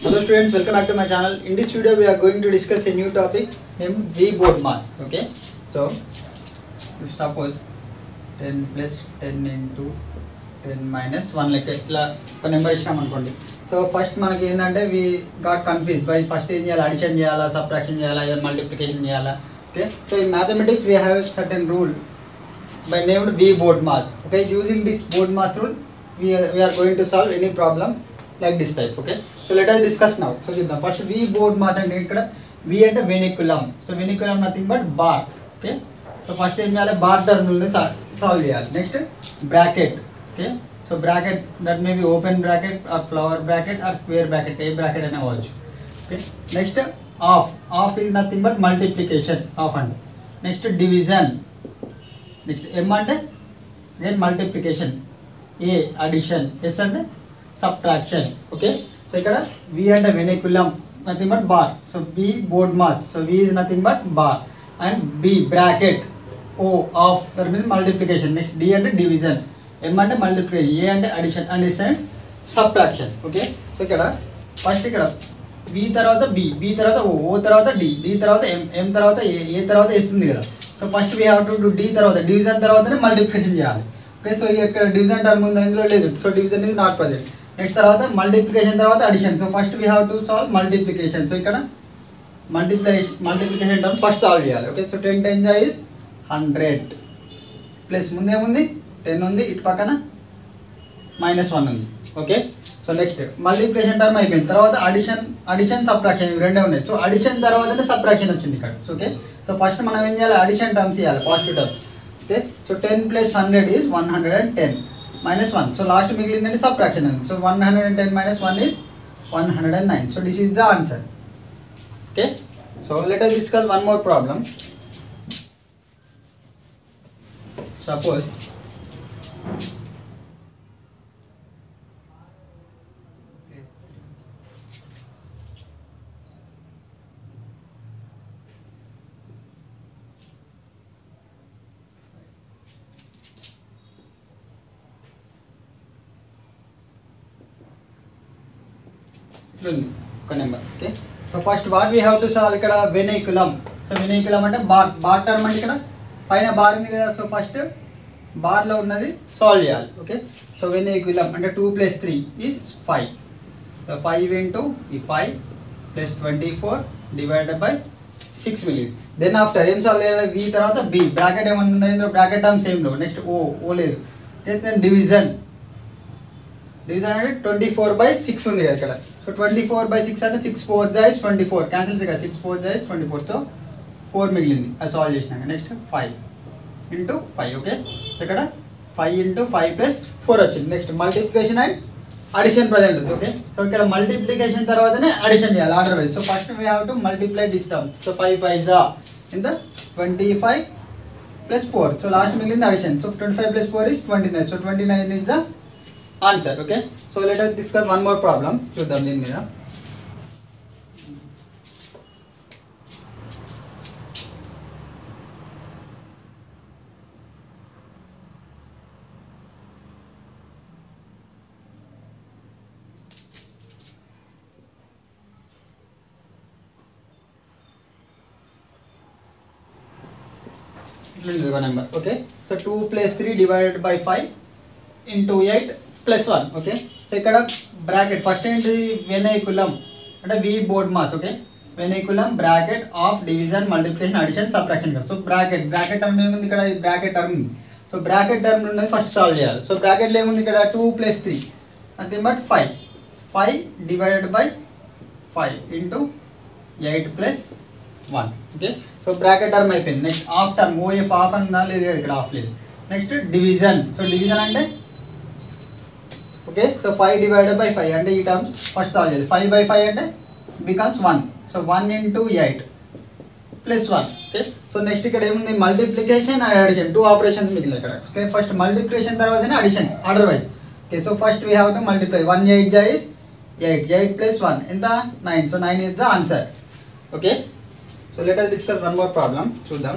Hello students, welcome back to my channel. In this video, we are going to discuss a new topic named V board mass. Okay, so if suppose 10 plus 10 into 10 minus 1 లెక్క ఇట్లా ఒక number ఇచ్చినాం అనుకోండి so first మనకి ఏంటంటే we got confuse by first ఏం చేయాలి addition చేయాలా సబ్ట్రాక్షన్ చేయాలా లేదా మల్టిప్లికేషన్ చేయాలా okay so in mathematics we have certain rule by named V board mass. Okay, using this board mass rule, we are, we are going to solve any problem like this type. Okay, so let us discuss now. So the first V board mass and ఇక్కడ V అంటే vinculum so vinculum nothing but bar okay so first ఏం చేయాలి bar term solve చేయాలి next bracket okay so bracket that may be open bracket or flower bracket or square bracket ఏ bracket అయినా అవ్వచ్చు okay next of of is nothing but multiplication of అంటే next division next M అంటే again multiplication A addition S అంటే subtraction okay so ఇక్కడ V అంటే vinculum nothing but bar so B BODMAS so V is nothing but bar and B bracket O of that means multiplication next D అంటే division M అంటే multiplication A అంటే addition and S and subtraction okay so ఇక్కడ first ఇక్కడ B తర్వాత B B తర్వాత O ఓ తర్వాత D D తర్వాత ఎం ఎం తర్వాత ఏ ఏ తర్వాత ఇస్తుంది కదా so first we have to do D తర్వాత డివిజన్ తర్వాతనే మల్టిప్లికేషన్ చేయాలి ఓకే సో ఇక్కడ డివిజన్ టర్మ్ ఉంది అందులో లేదు so division is not present next తర్వాత మల్టిప్లికేషన్ తర్వాత addition so first we have to solve multiplication so ఇక్కడ multiplication multiplication term first solve చేయాలి ఓకే సో టెన్ టెన్ జా ఇస్ హండ్రెడ్ ప్లస్ ముందేముంది టెన్ ఉంది ఇటు పక్కన మైనస్ వన్ ఉంది okay so next multiplication term అయిపోయింది తర్వాత అడిషన్ అడిషన్ సబ్ట్రాక్షన్ ఇవి రెండే ఉన్నాయి సో అడిషన్ తర్వాతనే సబ్ట్రాక్షన్ వచ్చింది ఇక్కడ సో ఓకే సో ఫస్ట్ మనం ఏం చేయాలి అడిషన్ టర్మ్స్ చేయాలి positive terms okay so ten plus hundred is one hundred and ten minus one so last మిగిలిందంటే సబ్ట్రాక్షన్ ఉంది so one hundred and ten minus one is one hundred and nine so this is the answer okay so let us discuss one more problem suppose ఇట్లుంది ఒక number okay so first what we have to solve ఇక్కడ vinculum so vinculum అంటే bar bar term అంటే ఇక్కడ పైన bar ఉంది కదా so first బార్లో ఉన్నది సాల్వ్ చేయాలి ఓకే సో వెనికులం అంటే two plus three is five so five into ఈ five plus twenty four divided by six million then after ఏం సాల్వ్ చేయాలి వి తర్వాత బి బ్రాకెట్ ఏమన్నా ఉంది ఇందులో బ్రాకెట్ టర్మ్ సేమ్ లో నెక్స్ట్ ఓ ఓ లేదు దెన్ డివిజన్ డివిజన్ అంటే ట్వంటీ ఫోర్ బై సిక్స్ ఉంది కదా ఇక్కడ so twenty four by six అంటే సిక్స్ ఫోర్ జాయిస్ ట్వంటీ ఫోర్ క్యాన్సిల్ కదా సిక్స్ ఫోర్ జాయిస్ ట్వంటీ ఫోర్ సో ఫోర్ మిగిలింది అది సాల్వ్ చేసినాక next five into five okay so ఇక్కడ five into five plus four వచ్చింది next multiplication and addition present ఉంది ఓకే సో ఇక్కడ మల్టిప్లికేషన్ తర్వాతనే అడిషన్ చేయాలి order wise so first we have to multiply this term so five five జా ఇంత twenty five plus four so last మిగిలింది addition so twenty five plus four is twenty nine so twenty nine is the answer okay so let us discuss one more problem చూద్దాం దీని మీద ఇట్లుంది ఒక number okay so two plus three divided by five into eight plus one okay so ఇక్కడ bracket first ఏంటి vinculum అంటే V BODMAS okay vinculum bracket of division multiplication addition subtraction so bracket bracket term ఏముంది ఇక్కడ bracket term ఉంది so bracket term ఉన్నది first solve చేయాలి so బ్రాకెట్లో ఏముంది ఇక్కడ two plus three nothing but five five divided by five into eight plus one okay so bracket term అయిపోయింది next of term OF of అందా లేదు కదా ఇక్కడ ఆఫ్ లేదు నెక్స్ట్ డివిజన్ సో డివిజన్ అంటే okay so five divided by five అంటే ఈ terms first solve చేయాలి ఫైవ్ బై ఫైవ్ అంటే becomes one so one into eight plus one okay so next ఇక్కడ ఏముంది multiplication and addition two operations మిగిలిన ఇక్కడ okay first multiplication తర్వాతనే addition order wise okay so first we have to multiply one eight జా is eight eight plus one ఎంత nine so nine is the answer okay so let us discuss one more problem చూద్దాం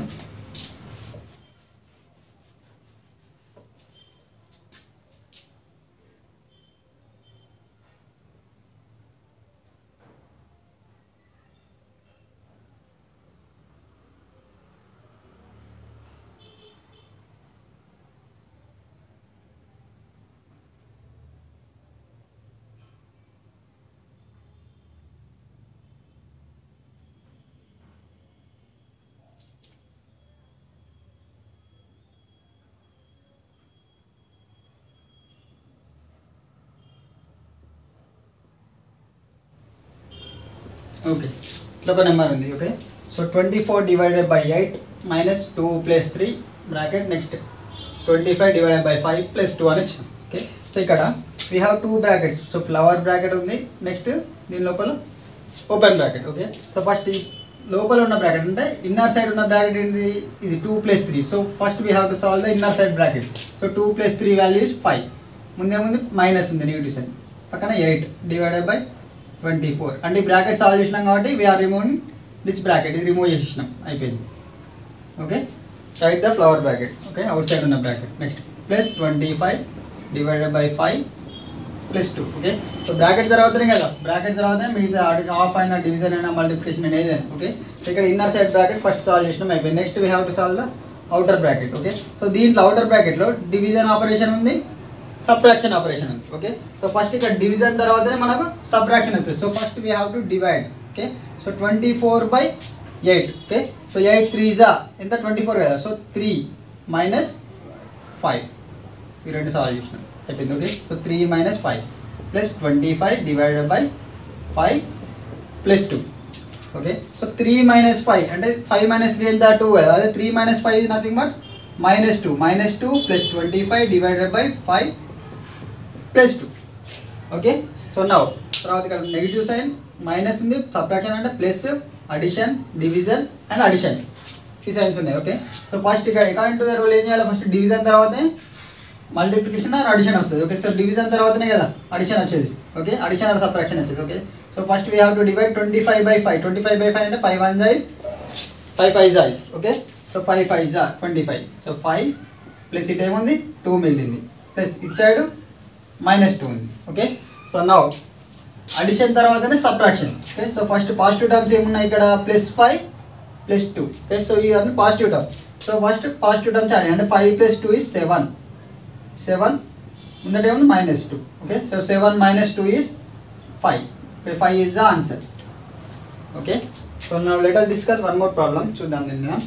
okay ఇట్లా ఒక number ఉంది okay so twenty four divided by eight minus two plus three bracket next twenty five divided by five plus two అని వచ్చింది okay so ఇక్కడ we have two brackets so flower bracket ఉంది next దీని లోపల open bracket okay so first ఈ లోపల ఉన్న bracket అంటే ఇన్నర్ సైడ్ ఉన్న బ్రాకెట్ ఏంటి ఇది two plus three so first we have to solve the inner side bracket so two plus three value is five ముందేముంది మైనస్ ఉంది నెగిటివ్ సైడ్ పక్కన eight divided by twenty four అంటే ఈ bracket solve చేసినాం కాబట్టి we are removing this bracket ఇది remove చేసేసినాం అయిపోయింది okay side the flower bracket okay outside ఉన్న bracket next plus twenty five divided by five plus two okay so bracket తర్వాతనే కదా బ్రాకెట్ తర్వాతనే మిగతా ఆఫ్ అయినా డివిజన్ అయినా మల్టిప్లికేషన్ అయినా ఏదైనా ఓకే సో ఇక్కడ inner side bracket first solve చేసినాం అయిపోయింది next we have to solve the outer bracket okay so దీంట్లో అవుటర్ బ్రాకెట్లో డివిజన్ ఆపరేషన్ ఉంది సబ్ట్రాక్షన్ ఆపరేషన్ ఉంది ఓకే సో ఫస్ట్ ఇక్కడ డివిజన్ తర్వాతనే మనకు సబ్ట్రాక్షన్ వస్తుంది so first we have to divide okay so twenty four by eight okay so eight three జా ఎంత ట్వంటీ ఫోర్ కదా సో త్రీ మైనస్ ఫైవ్ ఈ రెండు సాల్వ్ చేసినాం అయిపోయింది okay so three minus five plus twenty five divided by five plus two okay so three minus five అంటే five minus three ఎంత two కదా అదే three minus five is nothing but minus two minus two plus twenty five divided by five plus two okay so now తర్వాత ఇక్కడ negative sign minus ఉంది subtraction అంటే plus addition division and addition ఈ signs ఉన్నాయి okay so first ఇక్కడ according to the rule ఏం చేయాలి first division తర్వాతనే మల్టిప్లికేషన్ ఆర్ అడిషన్ వస్తుంది ఓకే సో డివిజన్ తర్వాతనే కదా అడిషన్ వచ్చేది ఓకే అడిషన్ ఆర్ సబ్ట్రాక్షన్ వచ్చేది okay so first we have to divide twenty five by five twenty five by five అంటే five one జైస్ ఫైవ్ ఫైవ్ జాయ్ okay so five five జా twenty five so five plus ఇటు ఏముంది two మిగిలింది plus ఇటు side minus two ఉంది okay so now addition తర్వాతనే subtraction okay so first positive terms ఏమున్నాయి ఇక్కడ plus five plus two okay so ఇవన్నీ positive term so first positive terms add అంటే five plus two is seven seven ముందట ఏముంది minus two okay so seven minus two is five okay five is the answer okay so నా let us discuss one more problem చూద్దాం దీని మీద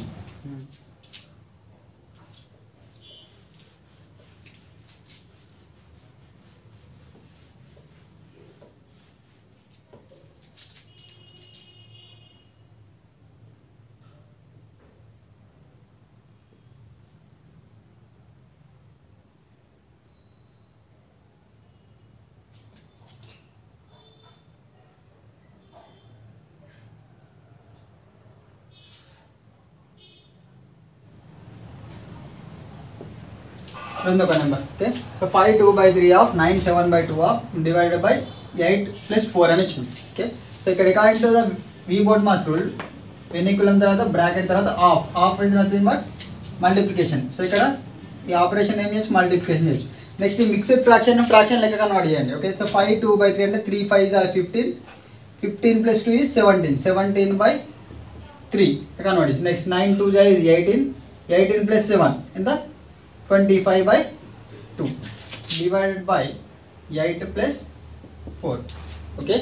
రెండొక number okay so five two by three of nine seven by two of divided by eight plus four అని వచ్చింది okay so ఇక్కడ according to the V BODMAS rule vinculum తర్వాత bracket తర్వాత of of is nothing but multiplication so ఇక్కడ ఈ operation ఏం చేయొచ్చు multiplication చేయొచ్చు నెక్స్ట్ ఈ మిక్స్డ్ ఫ్రాక్షన్ ఫ్రాక్షన్ లెక్క కన్వర్ట్ చేయండి okay so five two by three అంటే three five fifteen fifteen plus two is seventeen seventeen by three convert చేసి నెక్స్ట్ నైన్ టూ జా ఇది ఎయిటీన్ ఎయిటీన్ ప్లస్ సెవెన్ ఎంత twenty five by two divided by eight plus four okay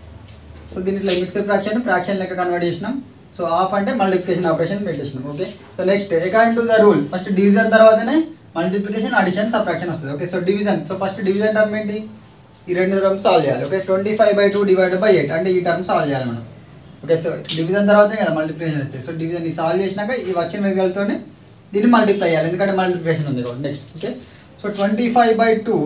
so దీని ఇట్లా mixed fraction fraction లెక్క convert చేసినాం so of అంటే multiplication operation పెట్టేసినాం okay so next according to the rule first division తర్వాతనే multiplication addition subtraction వస్తుంది okay so division so first division term ఏంటి ఈ రెండు టర్మ్స్ సాల్వ్ చేయాలి okay twenty five by two divided by eight అంటే ఈ term solve చేయాలి మనం ఓకే సో డివిజన్ తర్వాతనే కదా మల్టిప్లికేషన్ వచ్చేది సో డివిజన్ ఈ సాల్వ్ చేసినాక ఈ వచ్చిన రిజల్ట్తోనే దీన్ని మల్టిప్లై చేయాలి ఎందుకంటే మల్టిప్లికేషన్ ఉంది కాబట్టి next okay so twenty five by two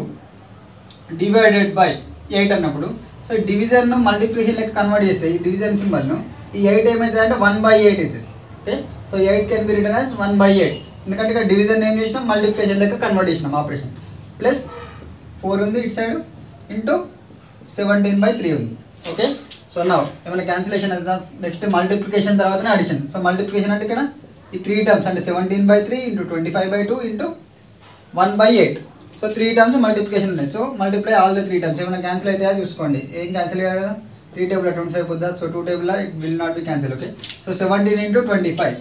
divided by eight అన్నప్పుడు సో డివిజన్ మల్టిప్లికేషన్ లెక్క కన్వర్ట్ చేస్తే ఈ డివిజన్ సింబల్ను ఈ ఎయిట్ ఏమవుతుంది అంటే వన్ బై ఎయిట్ అవుతుంది okay so eight can be return as one by eight ఎందుకంటే ఇక్కడ డివిజన్ ఏం చేసినాం మల్టిప్లికేషన్ లెక్క కన్వర్ట్ చేసినాం ఆపరేషన్ ప్లస్ ఫోర్ ఉంది ఇటు side into seventeen by three ఉంది ఓకే సో నా ఏమైనా క్యాన్సిలేషన్ అవుతుందా నెక్స్ట్ మల్టిప్లికేషన్ తర్వాతనే అడిషన్ సో మల్టిప్లికేషన్ అంటే ఇక్కడ ఈ త్రీ టర్మ్స్ అంటే seventeen by three into twenty five by two into one by eight so three terms multiplication ఉన్నాయి so multiply all the three terms ఏమైనా క్యాన్సిల్ అయితే చూసుకోండి ఏం క్యాన్సిల్ కాదు కదా త్రీ టేబుల్ ట్వంటీ ఫైవ్ పొద్దా so two table it will not be cancel okay so seventeen into twenty five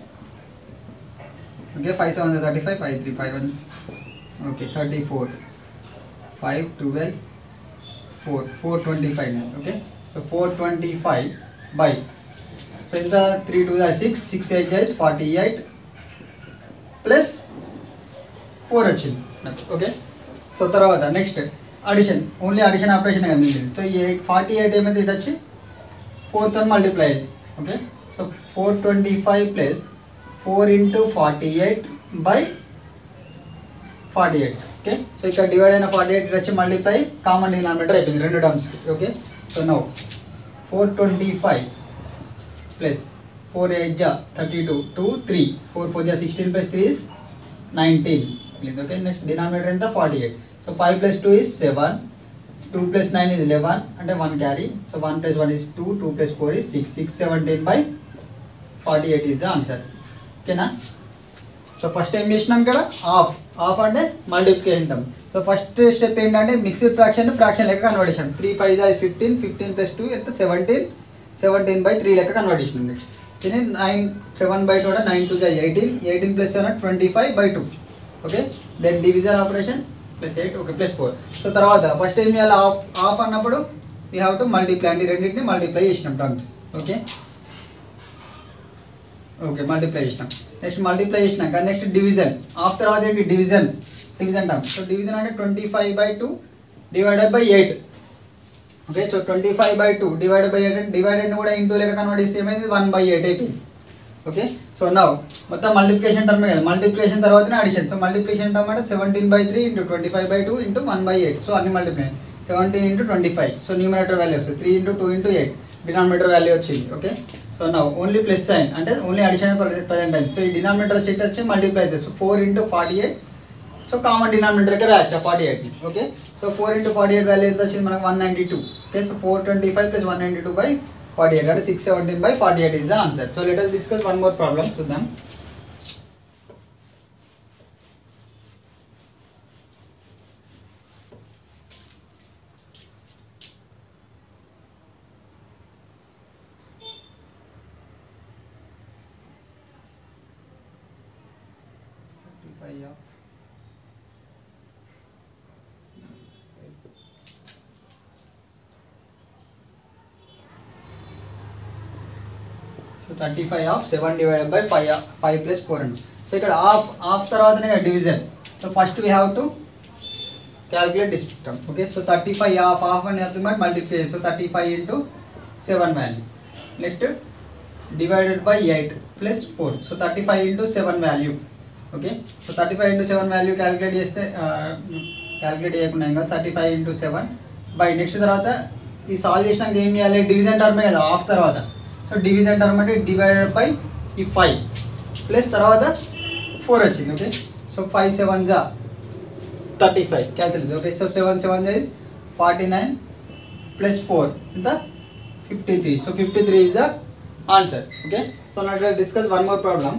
okay five seven thirty five five three five one okay thirty four five twelve four four twenty five okay so four twenty five by so ఇంత three two six six eight days forty eight plus four వచ్చింది నాకు okay so తర్వాత next addition only addition operation కదా మిగిలింది so ఈ eight forty eight ఏమైతే ఇటు వచ్చి ఫోర్తో మల్టిప్లై అయింది okay so four twenty five plus four into forty eight by forty eight okay so ఇక్కడ డివైడ్ అయిన ఫార్టీ ఎయిట్ వచ్చి మల్టిప్లై కామన్ డినామినేటర్ అయిపోయింది రెండు terms okay so no four twenty five plus four eight జా thirty two two three four four జా sixteen plus three is nineteen okay next denominator ఎంత forty eight so five plus two is seven two plus nine is eleven అంటే one carry so one plus one is two two plus four is six six seventeen by forty eight is the answer ఓకేనా so first ఏం చేసినాం ఇక్కడ of of అంటే multiplication term so first step ఏంటంటే mixed fraction fraction లెక్క convert చేసాం three five జా fifteen fifteen plus two ఎంత సెవెంటీన్ సెవెంటీన్ బై త్రీ లెక్క కన్వర్ట్ చేసినాం నెక్స్ట్ దీన్ని nine seven by two nine two జా eighteen eighteen plus seven twenty five by two okay then division operation plus eight okay plus four so తర్వాత first ఏం చేయాలి of of అన్నప్పుడు we have to multiply అండి రెండింటిని multiply చేసినాం terms okay okay multiply చేసినాం next multiply చేసినాక next division of తర్వాత ఏంటి division division term so division అంటే twenty five by two divided by eight okay so twenty five by two divided by eight అంటే divided కూడా into లెక్క convert చేస్తే ఏమైంది వన్ బై ఎయిట్ అయిపోయింది ఓకే సో నవ్ మొత్తం మల్టిప్లికేషన్ టర్మే కదా మల్టిప్లికేషన్ తర్వాతనే అడిషన్ సో మల్టిప్లికేషన్ టర్మ్ అంటే seventeen by three into twenty five by two into one by eight so అన్ని multiply seventeen into twenty five so numerator value వస్తుంది three into two into eight denominator value వచ్చింది okay so now only plus sign అంటే only addition present అయింది so ఈ denominator వచ్చి ఇటు వచ్చి multiply అవుతుంది so four into forty eight so common డినామినేటర్కి రాయొచ్చు forty eight okay so four into forty eight value ఎంత వచ్చింది మనకు one ninety two okay so four twenty five plus one ninety two by forty eight అంటే six seventeen by forty eight is the answer so let us discuss one more problem చూద్దాం so thirty five of seven divided by five five plus four అండి so ఇక్కడ of of తర్వాతనే division so first we have to calculate this term okay so thirty five of of అని అర్థం బట్టి multiply so thirty five into seven value next divided by eight plus four so thirty five into seven value okay so thirty five into seven value calculate చేస్తే calculate చేయకుండా ఇంకా thirty five into seven by next తర్వాత ఈ solve చేసినాక ఏం చేయాలి division టర్మే కదా of తర్వాత సో డివిజన్ టర్మ్ అంటే డివైడెడ్ బై ఈ ఫైవ్ ప్లస్ తర్వాత ఫోర్ వచ్చింది ఓకే సో ఫైవ్ సెవెన్ జా thirty five cancel okay so seven seven జా ఫార్టీ నైన్ ప్లస్ ఫోర్ ఎంత fifty three so fifty three is the answer okay so నా discuss one more problem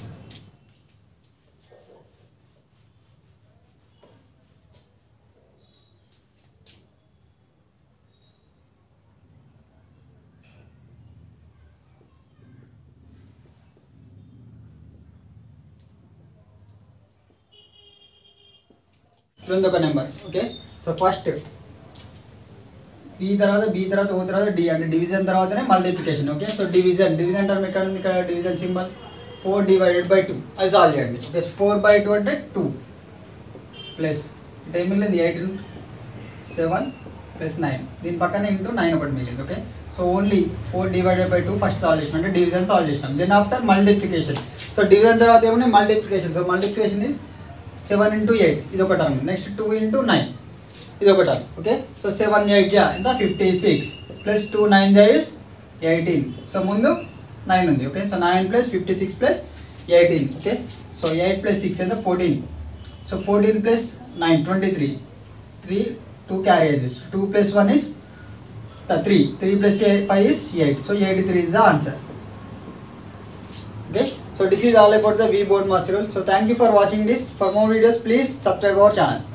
రెండు ఒక number okay so first B తర్వాత B తర్వాత O తర్వాత D అంటే division తర్వాతనే multiplication okay so division division term ఎక్కడ ఉంది ఇక్కడ division symbol four divided by two అది సాల్వ్ చేయండి ఓకే ఫోర్ బై టూ అంటే టూ ప్లస్ అంటే ఏం మిగిలింది ఎయిట్ సెవెన్ ప్లస్ నైన్ దీని పక్కన ఇంటూ నైన్ ఒకటి మిగిలింది okay so only four divided by two first solve చేసినాం అంటే డివిజన్ సాల్వ్ చేసినాం then after multiplication so division తర్వాత ఏమున్నాయి multiplication so multiplication is seven into eight ఇది ఒక term next two into nine ఇది ఒక term okay so seven eight జా ఎంత fifty six plus two nine జా ఇస్ ఎయిటీన్ సో ముందు నైన్ ఉంది okay so nine plus fifty six plus eighteen okay so eight plus six ఎంత fourteen so fourteen plus nine twenty three three two carry అయ్యేది two plus one is three three plus five is eight so eighty three is the answer okay so this is all about the vboard master rule so thank you for watching this for more videos please subscribe our channel